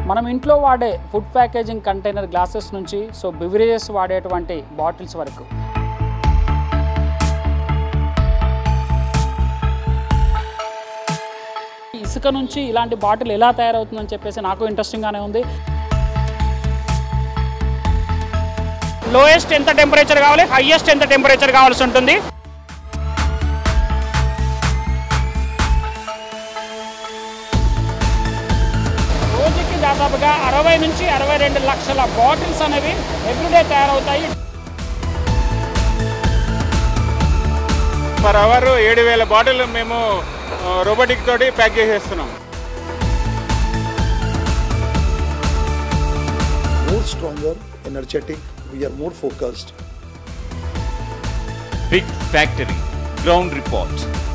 మనం ఇంట్లో వాడే ఫుడ్ ప్యాకేజింగ్ కంటైనర్ గ్లాసెస్ నుంచి సో బివరేజెస్ వాడేటువంటి బాటిల్స్ వరకు ఇసుక నుంచి ఇలాంటి బాటిల్ ఎలా తయారవుతుందని చెప్పేసి నాకు ఇంట్రెస్టింగ్గానే ఉంది లోయెస్ట్ ఎంత టెంపరేచర్ కావాలి హైయెస్ట్ ఎంత టెంపరేచర్ కావాల్సి ఉంటుంది రోజుకి దాదాపుగా అరవై నుంచి అరవై రెండు లక్షల బాటిల్స్ అనేవి ఎవ్రీడే తయారవుతాయి పర్ అవర్ ఏడు వేల బాటిల్ మేము రోబోటిక్ తోటి ప్యాక్ చేసేస్తున్నాం more stronger, energetic, we are more focused. Big Factory Ground Report